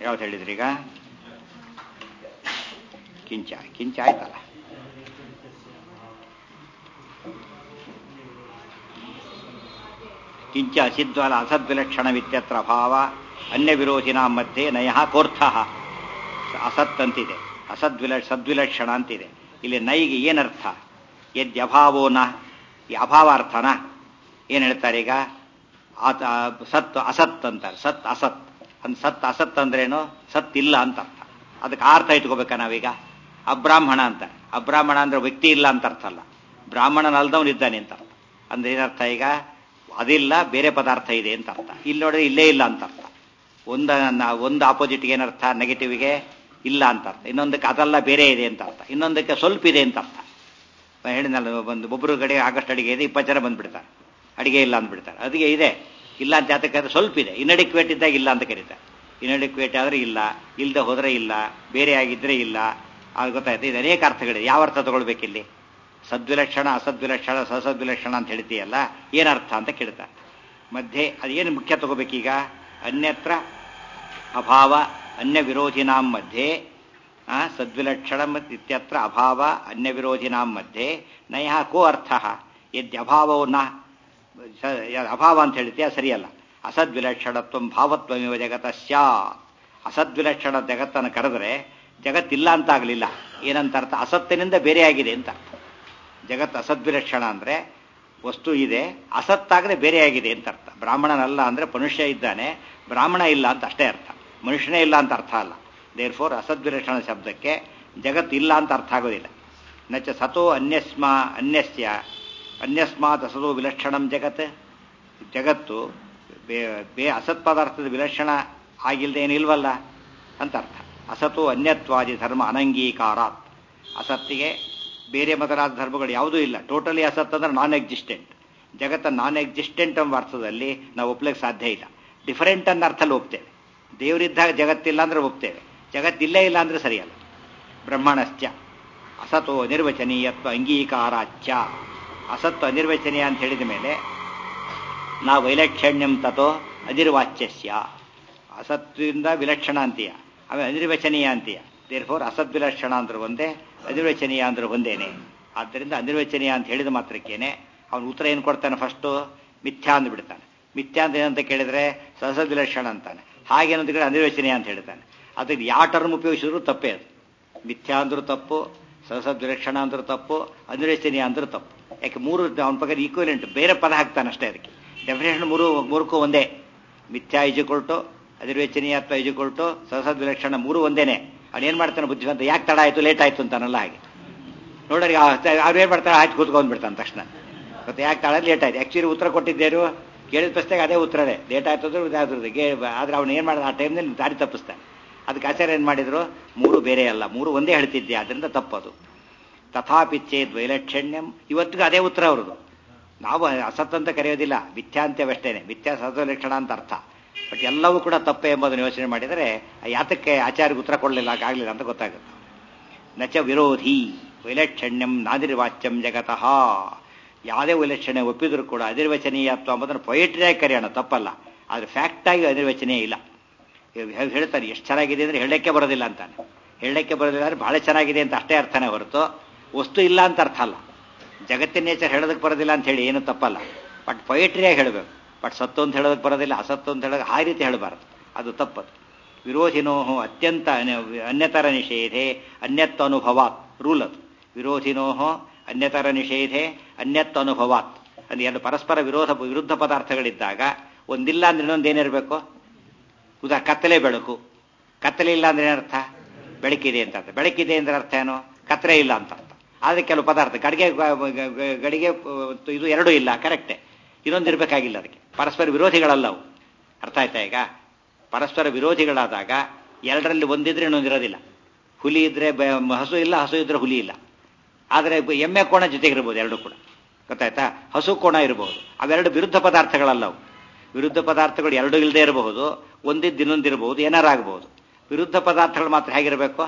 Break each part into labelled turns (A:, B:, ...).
A: ಯಾವ್ದು ಹೇಳಿದ್ರಿ ಈಗ ಕಿಂಚ ಕಿಂಚ ಆಯ್ತಲ್ಲ ಕಿಂಚ ಅಸಿದ್ವಲ ಅಸದ್ವಿಲಕ್ಷಣವಿತ್ಯತ್ರ ಭಾವ ಅನ್ಯ ವಿರೋಧಿನ ಮಧ್ಯೆ ನಯ ಕೋರ್ಥ ಅಸತ್ ಅಂತಿದೆ ಅಸದ್ವಿಲ ಸದ್ವಿಲಕ್ಷಣ ಅಂತಿದೆ ಇಲ್ಲಿ ನೈಗೆ ಏನರ್ಥ ಯದ್ಯಭಾವೋ ನ ಈ ಅಭಾವಾರ್ಥನ ಏನು ಹೇಳ್ತಾರೆ ಈಗ ಆತ ಸತ್ ಅಸತ್ ಅಂತಾರೆ ಸತ್ ಅಸತ್ ಅಂದ್ ಸತ್ ಅಸತ್ ಅಂದ್ರೇನು ಸತ್ ಇಲ್ಲ ಅಂತ ಅರ್ಥ ಅದಕ್ಕೆ ಅರ್ಥ ಇಟ್ಕೋಬೇಕಾ ನಾವೀಗ ಅಬ್ರಾಹ್ಮಣ ಅಂತ ಅಬ್ರಾಹ್ಮಣ ಅಂದ್ರೆ ವ್ಯಕ್ತಿ ಇಲ್ಲ ಅಂತ ಅರ್ಥ ಅಲ್ಲ ಬ್ರಾಹ್ಮಣನಲ್ದವನು ಇದ್ದಾನೆ ಅಂತ ಅರ್ಥ ಅಂದ್ರೆ ಏನರ್ಥ ಈಗ ಅದಿಲ್ಲ ಬೇರೆ ಪದಾರ್ಥ ಇದೆ ಅಂತ ಅರ್ಥ ಇಲ್ಲಿ ನೋಡಿದ್ರೆ ಇಲ್ಲೇ ಇಲ್ಲ ಅಂತ ಅರ್ಥ ಒಂದ ಒಂದು ಆಪೋಸಿಟ್ಗೆ ಏನರ್ಥ ನೆಗೆಟಿವ್ಗೆ ಇಲ್ಲ ಅಂತ ಅರ್ಥ ಇನ್ನೊಂದಕ್ಕೆ ಅದಲ್ಲ ಬೇರೆ ಇದೆ ಅಂತ ಅರ್ಥ ಇನ್ನೊಂದಕ್ಕೆ ಸ್ವಲ್ಪ ಇದೆ ಅಂತ ಅರ್ಥ ಹೇಳಿದ್ನಲ್ಲ ಒಂದು ಒಬ್ಬರು ಕಡೆ ಆಗಸ್ಟ್ ಅಡಿಗೆ ಇದೆ ಇಪ್ಪತ್ತು ಜನ ಬಂದ್ಬಿಡ್ತಾರೆ ಅಡಿಗೆ ಇಲ್ಲ ಅಂದ್ಬಿಡ್ತಾರೆ ಅದಕ್ಕೆ ಇದೆ ಇಲ್ಲ ಅಂತ ಯಾತಕ್ಕೆ ಸ್ವಲ್ಪ ಇದೆ ಇನ್ಅಡಿಕ್ವೇಟ್ ಇದ್ದಾಗ ಇಲ್ಲ ಅಂತ ಕರೀತಾರೆ ಇನ್ಅಡಿಕ್ವೇಟ್ ಆದ್ರೆ ಇಲ್ಲ ಇಲ್ಲದೆ ಹೋದ್ರೆ ಇಲ್ಲ ಬೇರೆ ಆಗಿದ್ರೆ ಇಲ್ಲ ಅದು ಗೊತ್ತಾಯ್ತು ಇದು ಅನೇಕ ಅರ್ಥಗಳಿದೆ ಯಾವ ಅರ್ಥ ತಗೊಳ್ಬೇಕಿಲ್ಲಿ ಸದ್ವಿಲಕ್ಷಣ ಅಸದ್ವಿಲಕ್ಷಣ ಸಸದ್ವಿಲಕ್ಷಣ ಅಂತ ಹೇಳ್ತೀಯಲ್ಲ ಏನರ್ಥ ಅಂತ ಕೇಳ್ತಾರೆ ಮಧ್ಯೆ ಅದೇನು ಮುಖ್ಯ ತಗೋಬೇಕೀಗ ಅನ್ಯತ್ರ ಅಭಾವ ಅನ್ಯ ವಿರೋಧಿನಾಂ ಮಧ್ಯೆ ಸದ್ವಿಲಕ್ಷಣ ಇತ್ಯತ್ರ ಅಭಾವ ಅನ್ಯ ವಿರೋಧಿನಾಂ ಮಧ್ಯೆ ನಯ ಕೋ ಅರ್ಥ ಯದ್ಯಭಾವೋ ನ ಅಭಾವ ಅಂತ ಹೇಳ್ತೀಯ ಸರಿಯಲ್ಲ ಅಸದ್ವಿಲಕ್ಷಣತ್ವ ಭಾವತ್ವಮಿವ ಜಗತ ಸ್ಯಾತ್ ಅಸದ್ವಿಲಕ್ಷಣ ಜಗತ್ತನ್ನು ಕರೆದ್ರೆ ಜಗತ್ತಿಲ್ಲ ಅಂತ ಆಗಲಿಲ್ಲ ಏನಂತ ಅರ್ಥ ಅಸತ್ತಿನಿಂದ ಬೇರೆಯಾಗಿದೆ ಅಂತ ಅರ್ಥ ಜಗತ್ ಅಸದ್ವಿಲಕ್ಷಣ ಅಂದ್ರೆ ವಸ್ತು ಇದೆ ಅಸತ್ತಾಗದೆ ಬೇರೆಯಾಗಿದೆ ಅಂತ ಅರ್ಥ ಬ್ರಾಹ್ಮಣನಲ್ಲ ಅಂದ್ರೆ ಮನುಷ್ಯ ಇದ್ದಾನೆ ಬ್ರಾಹ್ಮಣ ಇಲ್ಲ ಅಂತ ಅಷ್ಟೇ ಅರ್ಥ ಮನುಷ್ಯನೇ ಇಲ್ಲ ಅಂತ ಅರ್ಥ ಅಲ್ಲ ದೇರ್ ಫೋರ್ ಅಸದ್ವಿಲಕ್ಷಣ ಶಬ್ದಕ್ಕೆ ಜಗತ್ ಇಲ್ಲ ಅಂತ ಅರ್ಥ ಆಗೋದಿಲ್ಲ ನಚ ಸತೋ ಅನ್ಯಸ್ಮ ಅನ್ಯಸ್ಯ ಅನ್ಯಸ್ಮಾತ್ ಅಸತೋ ವಿಲಕ್ಷಣಂ ಜಗತ್ ಜಗತ್ತು ಬೇ ಅಸತ್ ಪದಾರ್ಥದ ವಿಲಕ್ಷಣ ಆಗಿಲ್ಲದೆ ಏನಿಲ್ವಲ್ಲ ಅಂತ ಅರ್ಥ ಅಸತು ಅನ್ಯತ್ವಾದಿ ಧರ್ಮ ಅನಂಗೀಕಾರಾತ್ ಅಸತ್ತಿಗೆ ಬೇರೆ ಮೊದಲಾದ ಧರ್ಮಗಳು ಯಾವುದೂ ಇಲ್ಲ ಟೋಟಲಿ ಅಸತ್ ಅಂದ್ರೆ ನಾನ್ ಎಕ್ಸಿಸ್ಟೆಂಟ್ ಜಗತ್ತ ನಾನ್ ಎಕ್ಸಿಸ್ಟೆಂಟ್ ಎಂಬ ಅರ್ಥದಲ್ಲಿ ನಾವು ಒಪ್ಲಿಕ್ಕೆ ಸಾಧ್ಯ ಇಲ್ಲ ಡಿಫರೆಂಟ್ ಅನ್ನೋ ಅರ್ಥಲ್ಲಿ ಒಪ್ತೇವೆ ದೇವರಿದ್ದಾಗ ಜಗತ್ತಿಲ್ಲ ಅಂದ್ರೆ ಒಪ್ತೇವೆ ಜಗತ್ತಿಲ್ಲೇ ಇಲ್ಲ ಅಂದ್ರೆ ಸರಿಯಲ್ಲ ಬ್ರಹ್ಮಣಶ್ಚ ಅಸತೋ ಅನಿರ್ವಚನೀಯತ್ವ ಅಂಗೀಕಾರಾಚ್ಯ ಅಸತ್ತು ಅನಿರ್ವಚನೀಯ ಅಂತ ಹೇಳಿದ ಮೇಲೆ ನಾ ವೈಲಕ್ಷಣ್ಯಂ ತಥೋ ಅನಿರ್ವಾಚ್ಯಸ್ಯ ಅಸತ್ವಿಂದ ವಿಲಕ್ಷಣ ಅಂತೀಯ ಆಮೇಲೆ ಅನಿರ್ವಚನೀಯ ಅಂತೀಯ ದೇರ್ಫೋರ್ ಅಸದ್ವಿಲಕ್ಷಣ ಅಂದ್ರೆ ಒಂದೇ ಅನಿರ್ವಚನೀಯ ಅಂದ್ರೆ ಒಂದೇನೆ ಆದ್ದರಿಂದ ಅನಿರ್ವಚನೀಯ ಅಂತ ಹೇಳಿದ ಮಾತ್ರಕ್ಕೇನೆ ಅವನು ಉತ್ತರ ಏನು ಕೊಡ್ತಾನೆ ಫಸ್ಟು ಮಿಥ್ಯಾ ಅಂದು ಬಿಡ್ತಾನೆ ಮಿಥ್ಯಾ ಅಂತ ಏನಂತ ಕೇಳಿದ್ರೆ ಸಹಸದ್ವಿಲಕ್ಷಣ ಅಂತಾನೆ ಹಾಗೇನಂತ ಕೇಳಿ ಅನಿರ್ವಚನೀಯ ಅಂತ ಹೇಳ್ತಾನೆ ಅದಕ್ಕೆ ಯಾವ ಟರ್ಮ್ ಉಪಯೋಗಿಸಿದ್ರು ತಪ್ಪೇ ಅದು ಮಿಥ್ಯಾ ಅಂದ್ರೂ ತಪ್ಪು ಸಹಸದ್ವಿಲಕ್ಷಣ ಅಂದ್ರೂ ತಪ್ಪು ಅನಿರ್ವಚನೀಯ ಅಂದ್ರೂ ತಪ್ಪು ಯಾಕೆ ಮೂರು ಅವನ ಪ್ರಕಾರ ಈಕ್ವಲೆಂಟ್ ಬೇರೆ ಪದ ಹಾಕ್ತಾನೆ ಅಷ್ಟೇ ಅದಕ್ಕೆ ಡೆಫಿನೇಷನ್ ಮೂರು ಮೂರಕ್ಕೂ ಒಂದೇ ಮಿಥ್ಯಾ ಇಜುಕೊಳ್ಟು ಅನಿರ್ವಚನೀಯತ್ವ ಇಜುಕೊಳ್ಟು ಸಹಸದ್ವಿಲಕ್ಷಣ ಮೂರು ಒಂದೇನೆ ಅವನೇನ್ ಮಾಡ್ತಾನೆ ಬುದ್ಧಿವಂತ ಯಾಕೆ ತಡ ಆಯ್ತು ಲೇಟ್ ಆಯ್ತು ಅಂತಾನಲ್ಲ ಹಾಗೆ ನೋಡ್ರಿ ಅವ್ರು ಏನ್ ಮಾಡ್ತಾರೆ ಆಯ್ತು ಕೂತ್ಕೊಂಡ್ಬಿಡ್ತಾನೆ ತಕ್ಷಣ ಮತ್ತೆ ಯಾಕೆ ತಡ ಲೇಟ್ ಆಯ್ತು ಆಕ್ಚುಲಿ ಉತ್ತರ ಕೊಟ್ಟಿದ್ದೇರು ಕೇಳಿದ ಪ್ರಶ್ನೆಗೆ ಅದೇ ಉತ್ತರನೇ ಲೇಟ್ ಆಯ್ತು ಅಂದ್ರೆ ಇದಾದ್ರದ್ದು ಆದ್ರೆ ಅವ್ನು ಏನ್ ಮಾಡಿದ ಆ ಟೈಮ್ನಲ್ಲಿ ದಾರಿ ತಪ್ಪಿಸ್ತಾನೆ ಅದಕ್ಕೆ ಆಚಾರ್ಯ ಏನ್ ಮಾಡಿದ್ರು ಮೂರು ಬೇರೆ ಅಲ್ಲ ಮೂರು ಒಂದೇ ಹೇಳ್ತಿದ್ದೆ ಅದರಿಂದ ತಪ್ಪದು ತಥಾಪಿಚ್ಛೇದ್ ವೈಲಕ್ಷಣ್ಯಂ ಇವತ್ತಿಗೂ ಅದೇ ಉತ್ತರ ಅವ್ರದ್ದು ನಾವು ಅಸತ್ ಅಂತ ಕರೆಯೋದಿಲ್ಲ ಮಿಥ್ಯಾಂತ್ಯವಷ್ಟೇನೆ ಮಿಥ್ಯಾ ಸದ್ವಲಕ್ಷಣ ಅಂತ ಅರ್ಥ ಬಟ್ ಎಲ್ಲವೂ ಕೂಡ ತಪ್ಪೆ ಎಂಬುದನ್ನು ಯೋಚನೆ ಮಾಡಿದರೆ ಯಾತಕ್ಕೆ ಆಚಾರ್ಯಗೆ ಉತ್ತರ ಕೊಡಲಿಲ್ಲ ಆಗಲಿಲ್ಲ ಅಂತ ಗೊತ್ತಾಗುತ್ತೆ ನಚ ವಿರೋಧಿ ವೈಲಕ್ಷಣ್ಯಂ ನಾದಿರ್ವಾಚ್ಯಂ ಜಗತಃ ಯಾವುದೇ ವೈಲಕ್ಷಣ್ಯ ಒಪ್ಪಿದ್ರು ಕೂಡ ಅನಿರ್ವಚನೀಯತ್ವ ಎಂಬುದನ್ನು ಪೊಯಿಟ್ರಿಯಾಗಿ ಕರೆಯೋಣ ತಪ್ಪಲ್ಲ ಆದರೆ ಫ್ಯಾಕ್ಟಾಗಿ ಅನಿರ್ವಚನೀಯ ಇಲ್ಲ ಹೇಳ್ತಾರೆ ಎಷ್ಟು ಚೆನ್ನಾಗಿದೆ ಅಂದರೆ ಹೇಳಕ್ಕೆ ಬರೋದಿಲ್ಲ ಅಂತಾನೆ ಹೇಳಕ್ಕೆ ಬರೋದಿಲ್ಲ ಅಂದರೆ ಬಹಳ ಚೆನ್ನಾಗಿದೆ ಅಂತ ಅಷ್ಟೇ ಅರ್ಥನೇ ಹೊರತು ವಸ್ತು ಇಲ್ಲ ಅಂತ ಅರ್ಥ ಅಲ್ಲ ಜಗತ್ತಿನ ನೇಚರ್ ಹೇಳೋದಕ್ಕೆ ಬರೋದಿಲ್ಲ ಅಂತ ಹೇಳಿ ಏನು ತಪ್ಪಲ್ಲ ಬಟ್ ಪೊಯಿಟ್ರಿಯಾಗಿ ಹೇಳಬೇಕು ಬಟ್ ಸತ್ತು ಅಂತ ಹೇಳೋದಕ್ಕೆ ಬರೋದಿಲ್ಲ ಅಸತ್ತು ಅಂತ ಹೇಳೋದು ಆ ರೀತಿ ಹೇಳಬಾರದು ಅದು ತಪ್ಪದು ವಿರೋಧಿನೋ ಅತ್ಯಂತ ಅನ್ಯತರ ನಿಷೇಧೆ ಅನ್ಯತ್ವ ಅನುಭವಾತ್ ರೂಲ್ ಅದು ವಿರೋಧಿನೋ ಅನ್ಯತರ ನಿಷೇಧೆ ಅನ್ಯತ್ವ ಅನುಭವಾತ್ ಅದು ಎರಡು ಪರಸ್ಪರ ವಿರೋಧ ವಿರುದ್ಧ ಪದಾರ್ಥಗಳಿದ್ದಾಗ ಒಂದಿಲ್ಲ ಅಂದ್ರೆ ಇನ್ನೊಂದು ಏನಿರಬೇಕು ಉದಾ ಕತ್ತಲೆ ಬೆಳಕು ಕತ್ತಲೆ ಇಲ್ಲ ಅಂದ್ರೆ ಏನರ್ಥ ಬೆಳಕಿದೆ ಅಂತ ಅರ್ಥ ಬೆಳಕಿದೆ ಅಂದ್ರೆ ಅರ್ಥ ಏನು ಕತ್ತಲೆ ಇಲ್ಲ ಅಂತ ಅರ್ಥ ಆದ್ರೆ ಕೆಲವು ಪದಾರ್ಥ ಗಡಿಗೆ ಗಡಿಗೆ ಇದು ಎರಡೂ ಇಲ್ಲ ಕರೆಕ್ಟೇ ಇನ್ನೊಂದು ಇರಬೇಕಾಗಿಲ್ಲ ಅದಕ್ಕೆ ಪರಸ್ಪರ ವಿರೋಧಿಗಳಲ್ಲವು ಅರ್ಥ ಆಯ್ತಾ ಈಗ ಪರಸ್ಪರ ವಿರೋಧಿಗಳಾದಾಗ ಎರಡರಲ್ಲಿ ಒಂದಿದ್ರೆ ಇನ್ನೊಂದಿರೋದಿಲ್ಲ ಹುಲಿ ಇದ್ರೆ ಹಸು ಇಲ್ಲ ಹಸು ಇದ್ರೆ ಹುಲಿ ಇಲ್ಲ ಆದರೆ ಎಮ್ಮೆ ಕೋಣ ಜೊತೆಗಿರ್ಬೋದು ಎರಡು ಕೂಡ ಗೊತ್ತಾಯ್ತಾ ಹಸು ಕೋಣ ಇರಬಹುದು ಅವೆರಡು ವಿರುದ್ಧ ಪದಾರ್ಥಗಳಲ್ಲವು ವಿರುದ್ಧ ಪದಾರ್ಥಗಳು ಎರಡು ಇಲ್ಲದೆ ಇರಬಹುದು ಒಂದಿದ್ದು ಇನ್ನೊಂದಿರಬಹುದು ಏನಾರಾಗಬಹುದು ವಿರುದ್ಧ ಪದಾರ್ಥಗಳು ಮಾತ್ರ ಹೇಗಿರಬೇಕು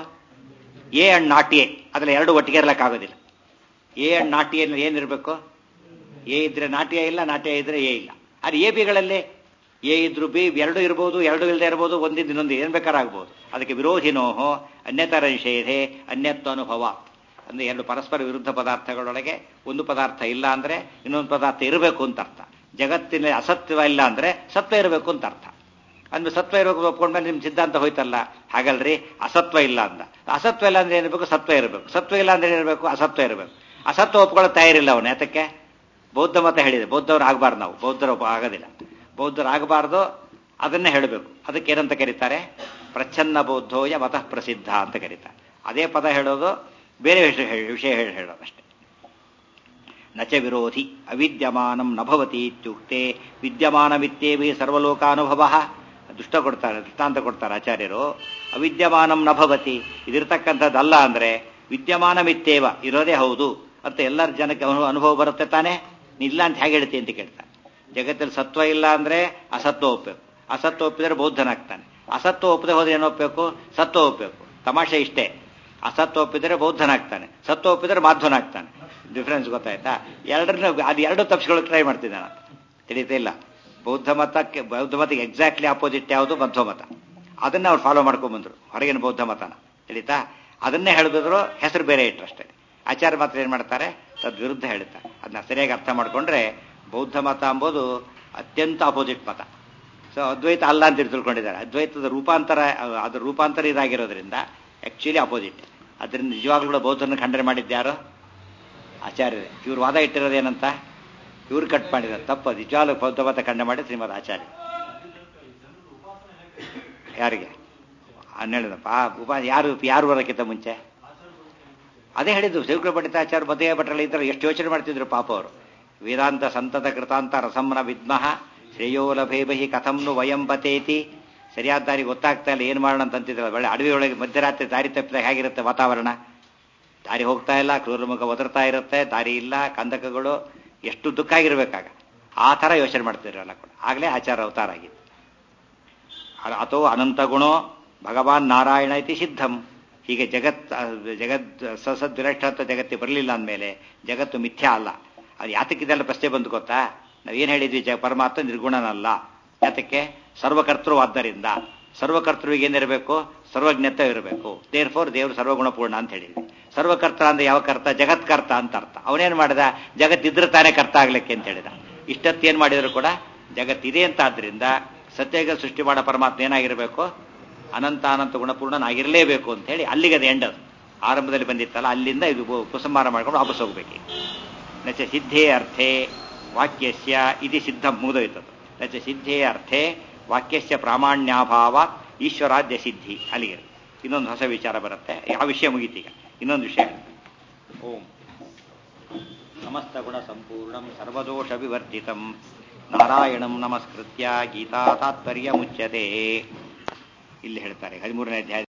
A: ಎ ಅಂಡ್ ನಾಟ್ ಎ ಅದ್ರಲ್ಲಿ ಎರಡು ಒಟ್ಟಿಗೆ ಇರಲಿಕ್ಕಾಗೋದಿಲ್ಲ ಎ ಅಂಡ್ ನಾಟ್ ಎ ಏನಿರಬೇಕು ಎ ಇದ್ರೆ ನಾಟ್ಯ ಇಲ್ಲ ನಾಟ್ಯ ಇದ್ರೆ ಎ ಇಲ್ಲ ಆದರೆ ಎ ಬಿಗಳಲ್ಲಿ ಎ ಇದ್ರು ಬಿ ಎರಡು ಇರ್ಬೋದು ಎರಡು ಇಲ್ಲದೆ ಇರ್ಬೋದು ಒಂದಿಂದ ಇನ್ನೊಂದು ಏನ್ ಬೇಕಾರಾಗ್ಬೋದು ಅದಕ್ಕೆ ವಿರೋಧಿನೋಹೋ ಅನ್ಯತರ ನಿಷೇಧೆ ಅನ್ಯತ್ವ ಅನುಭವ ಅಂದ್ರೆ ಎರಡು ಪರಸ್ಪರ ವಿರುದ್ಧ ಪದಾರ್ಥಗಳೊಳಗೆ ಒಂದು ಪದಾರ್ಥ ಇಲ್ಲ ಅಂದ್ರೆ ಇನ್ನೊಂದು ಪದಾರ್ಥ ಇರಬೇಕು ಅಂತ ಅರ್ಥ ಜಗತ್ತಿನ ಅಸತ್ವ ಇಲ್ಲ ಅಂದ್ರೆ ಸತ್ವ ಇರಬೇಕು ಅಂತ ಅರ್ಥ ಅಂದ್ರೆ ಸತ್ವ ಇರಬೇಕು ಒಪ್ಕೊಂಡ್ಮೇಲೆ ನಿಮ್ ಸಿದ್ಧಾಂತ ಹೋಯ್ತಲ್ಲ ಹಾಗಲ್ರಿ ಅಸತ್ವ ಇಲ್ಲ ಅಂತ ಅಸತ್ವ ಇಲ್ಲ ಅಂದ್ರೆ ಏನಿರಬೇಕು ಸತ್ವ ಇರಬೇಕು ಸತ್ವ ಇಲ್ಲ ಅಂದ್ರೆ ಏನಿರಬೇಕು ಅಸತ್ವ ಇರಬೇಕು ಅಸತ್ವ ಒಪ್ಕೊಳ್ಳೋ ತಯಾರಿಲ್ಲ ಅವನು ಯಾತಕ್ಕೆ ಬೌದ್ಧ ಮತ ಹೇಳಿದೆ ಬೌದ್ಧವ್ರು ಆಗಬಾರ್ದು ನಾವು ಬೌದ್ಧರು ಆಗೋದಿಲ್ಲ ಬೌದ್ಧರು ಆಗಬಾರ್ದು ಅದನ್ನೇ ಹೇಳಬೇಕು ಅದಕ್ಕೆ ಏನಂತ ಕರೀತಾರೆ ಪ್ರಚ್ಛನ್ನ ಬೌದ್ಧೋಯ ಮತಃ ಪ್ರಸಿದ್ಧ ಅಂತ ಕರೀತಾರೆ ಅದೇ ಪದ ಹೇಳೋದು ಬೇರೆ ವಿಷಯ ವಿಷಯ ಹೇಳಿ ಹೇಳೋದು ಅಷ್ಟೇ ನಚ ವಿರೋಧಿ ಅವಿದ್ಯಮಾನಂ ನಭವತಿ ಇತ್ಯುಕ್ತೆ ವಿದ್ಯಮಾನವಿತ್ತೇವಿ ಸರ್ವಲೋಕಾನುಭವ ದುಷ್ಟ ಕೊಡ್ತಾರೆ ದೃಷ್ಟಾಂತ ಕೊಡ್ತಾರೆ ಆಚಾರ್ಯರು ಅವಿದ್ಯಮಾನಂ ನಭವತಿ ಇದಿರ್ತಕ್ಕಂಥದ್ದಲ್ಲ ಅಂದ್ರೆ ವಿದ್ಯಮಾನಮಿತ್ತೇವ ಇರೋದೇ ಹೌದು ಅಂತ ಎಲ್ಲರ ಜನಕ್ಕೆ ಅನು- ಅನುಭವ ಬರುತ್ತೆ ತಾನೇ ನೀ ಇಲ್ಲ ಅಂತ ಹೇಗೆ ಹೇಳ್ತಿ ಅಂತ ಕೇಳ್ತಾನೆ ಜಗತ್ತಲ್ಲಿ ಸತ್ವ ಇಲ್ಲ ಅಂದ್ರೆ ಅಸತ್ವ ಒಪ್ಪಬೇಕು ಅಸತ್ವ ಒಪ್ಪಿದ್ರೆ ಬೌದ್ಧನಾಗ್ತಾನೆ ಅಸತ್ವ ಒಪ್ಪದೆ ಹೋದ್ರೆ ಏನು ಒಪ್ಪಬೇಕು ಸತ್ವ ಒಪ್ಪಬೇಕು ತಮಾಷೆ ಇಷ್ಟೇ ಅಸತ್ವ ಒಪ್ಪಿದ್ರೆ ಬೌದ್ಧನಾಗ್ತಾನೆ ಸತ್ವ ಒಪ್ಪಿದ್ರೆ ಮಾಧ್ವನಾಗ್ತಾನೆ ಡಿಫ್ರೆನ್ಸ್ ಗೊತ್ತಾಯ್ತಾ ಎರಡನ್ನ ಅದು ಎರಡು ತಪ್ಪಿಸ್ಕೊಳ್ಳೋಕೆ ಟ್ರೈ ಮಾಡ್ತಿದ್ದಾನೆ ಅಂತ ತಿಳಿತಾ ಇಲ್ಲ ಬೌದ್ಧ ಮತಕ್ಕೆ ಬೌದ್ಧ ಮತಕ್ಕೆ ಎಕ್ಸಾಕ್ಟ್ಲಿ ಆಪೋಸಿಟ್ ಯಾವುದು ಮಧ್ವ ಮತ ಅದನ್ನ ಅವ್ರು ಫಾಲೋ ಮಾಡ್ಕೊಂಡ್ ಬಂದ್ರು ಹೊರಗಿನ ಬೌದ್ಧ ಮತನ ತಿಳಿತಾ ಅದನ್ನೇ ಹೇಳಿದ್ರು ಹೆಸರು ಬೇರೆ ಇಟ್ರು ಅಷ್ಟೇ ಆಚಾರ್ಯ ಮಾತ್ರ ಏನ್ ಮಾಡ್ತಾರೆ ತದ್ವಿರುದ್ಧ ಹೇಳುತ್ತಾರೆ ಅದನ್ನ ಸರಿಯಾಗಿ ಅರ್ಥ ಮಾಡ್ಕೊಂಡ್ರೆ ಬೌದ್ಧ ಮತ ಎಂಬುದು ಅತ್ಯಂತ ಅಪೋಸಿಟ್ ಮತ ಸೊ ಅದ್ವೈತ ಅಲ್ಲ ಅಂತ ತಿಳ್ಕೊಂಡಿದ್ದಾರೆ ಅದ್ವೈತದ ರೂಪಾಂತರ ಅದ್ರ ರೂಪಾಂತರ ಇದಾಗಿರೋದ್ರಿಂದ ಆಕ್ಚುಲಿ ಅಪೋಸಿಟ್ ಅದರಿಂದ ನಿಜವಾಗ್ಲೂ ಕೂಡ ಬೌದ್ಧನ ಖಂಡನೆ ಮಾಡಿದ್ಯಾರು ಆಚಾರ್ಯರೇ ಇವ್ರು ವಾದ ಇಟ್ಟಿರೋದೇನಂತ ಇವ್ರು ಕಟ್ ಮಾಡಿದ್ದಾರೆ ತಪ್ಪು ನಿಜವಾಗ್ಲೂ ಬೌದ್ಧ ಮತ ಖಂಡನೆ ಮಾಡಿ ಶ್ರೀಮದ್ ಆಚಾರ್ಯ ಯಾರಿಗೆ ಹನ್ನೆರಡಪ್ಪ ಉಪ ಯಾರು ಯಾರು ಬರೋಕ್ಕಿಂತ ಮುಂಚೆ ಅದೇ ಹೇಳಿದ್ದು ಶಿವಕೃ ಪಂಡಿತಾಚಾರ್ಯ ಮದುವೆ ಭಟ್ರಲ್ಲಿ ಇದ್ದರೆ ಎಷ್ಟು ಯೋಚನೆ ಮಾಡ್ತಿದ್ರು ಪಾಪ ಅವರು ವೇದಾಂತ ಸಂತತ ಕೃತಾಂತ ರಸಂನ ವಿದ್ಮಃ ಶ್ರೇಯೋ ಲಭೇಬಹಿ ಕಥಂನು ವಯಂ ಬತೇತಿ ಸರಿಯಾದ ದಾರಿ ಗೊತ್ತಾಗ್ತಾ ಇಲ್ಲ ಏನು ಮಾಡೋಣ ಅಂತ ಅಂತಿದ್ರಲ್ಲ ಒಳ್ಳೆ ಅಡವಿಯೊಳಗೆ ಮಧ್ಯರಾತ್ರಿ ದಾರಿ ತಪ್ಪಿದಾಗ ಹೇಗಿರುತ್ತೆ ವಾತಾವರಣ ದಾರಿ ಹೋಗ್ತಾ ಇಲ್ಲ ಕ್ರೂರಮುಖ ಒದರ್ತಾ ಇರುತ್ತೆ ದಾರಿ ಇಲ್ಲ ಕಂದಕಗಳು ಎಷ್ಟು ದುಃಖ ಆಗಿರ್ಬೇಕಾಗ ಆ ಥರ ಯೋಚನೆ ಮಾಡ್ತಿದ್ರಲ್ಲ ಕೂಡ ಆಗಲೇ ಆಚಾರ ಅವತಾರ ಆಗಿತ್ತು ಅಥೋ ಅನಂತ ಗುಣೋ ಭಗವಾನ್ ನಾರಾಯಣ ಇತಿ ಸಿದ್ಧಂ ಹೀಗೆ ಜಗತ್ ಜಗತ್ ಸಸದ್ವಿರಷ್ಟ ಅಂತ ಜಗತ್ತಿ ಬರಲಿಲ್ಲ ಅಂದಮೇಲೆ ಜಗತ್ತು ಮಿಥ್ಯಾ ಅಲ್ಲ ಅದು ಯಾತಕ್ಕಿದೆಲ್ಲ ಪ್ರಶ್ನೆ ಬಂದು ಗೊತ್ತಾ ನಾವೇನು ಹೇಳಿದ್ವಿ ಜ ಪರಮಾತ್ಮ ನಿರ್ಗುಣನಲ್ಲ ಯಾತಕ್ಕೆ ಸರ್ವಕರ್ತೃವಾದ್ದರಿಂದ ಸರ್ವಕರ್ತೃವಿಗೆ ಏನಿರಬೇಕು ಸರ್ವಜ್ಞತೆ ಇರಬೇಕು ದೇರ್ ಫೋರ್ ದೇವರು ಸರ್ವಗುಣಪೂರ್ಣ ಅಂತ ಹೇಳಿದ್ವಿ ಸರ್ವಕರ್ತ ಅಂದ್ರೆ ಯಾವ ಕರ್ತ ಜಗತ್ಕರ್ತ ಅಂತ ಅರ್ಥ ಅವನೇನ್ ಮಾಡಿದ ಜಗತ್ತಿದ್ರೆ ತಾನೇ ಕರ್ತ ಆಗ್ಲಿಕ್ಕೆ ಅಂತ ಹೇಳಿದ ಇಷ್ಟತ್ತೇನ್ ಮಾಡಿದ್ರು ಕೂಡ ಜಗತ್ತಿದೆ ಅಂತ ಆದ್ರಿಂದ ಸತ್ಯಗ ಸೃಷ್ಟಿ ಮಾಡೋ ಪರಮಾತ್ಮ ಏನಾಗಿರಬೇಕು ಅನಂತ ಅನಂತ ಗುಣಪೂರ್ಣನಾಗಿರಲೇಬೇಕು ಅಂತ ಹೇಳಿ ಅಲ್ಲಿಗೆ ಅದು ಎಂಡ್ ಅದು ಆರಂಭದಲ್ಲಿ ಬಂದಿತ್ತಲ್ಲ ಅಲ್ಲಿಂದ ಇದು ಉಪಸಂಹಾರ ಮಾಡ್ಕೊಂಡು ವಾಪಸ್ ಹೋಗ್ಬೇಕು ನಚ ಸಿದ್ಧೇ ಅರ್ಥೇ ವಾಕ್ಯಸ್ಯ ಇದು ಸಿದ್ಧ ಮುಗಿದೋಯ್ತದು ನಚ ಸಿದ್ಧೇ ಅರ್ಥೇ ವಾಕ್ಯಸ್ಯ ಪ್ರಾಮಾಣ್ಯಾಭಾವ ಈಶ್ವರಾದ್ಯ ಸಿದ್ಧಿ ಅಲ್ಲಿಗೆ ಇನ್ನೊಂದು ಹೊಸ ವಿಚಾರ ಬರುತ್ತೆ ಯಾವ ವಿಷಯ ಮುಗೀತೀಗ ಇನ್ನೊಂದು ವಿಷಯ ಓಂ ಸಮಸ್ತ ಗುಣ ಸಂಪೂರ್ಣಂ ಸರ್ವದೋಷ ವಿವರ್ಜಿತಂ ನಾರಾಯಣಂ ನಮಸ್ಕೃತ್ಯ ಗೀತಾ ತಾತ್ಪರ್ಯ ಮುಚ್ಯತೆ ಇಲ್ಲಿ ಹೇಳ್ತಾರೆ ಹದಿಮೂರನೇ ಅಧ್ಯಾಯ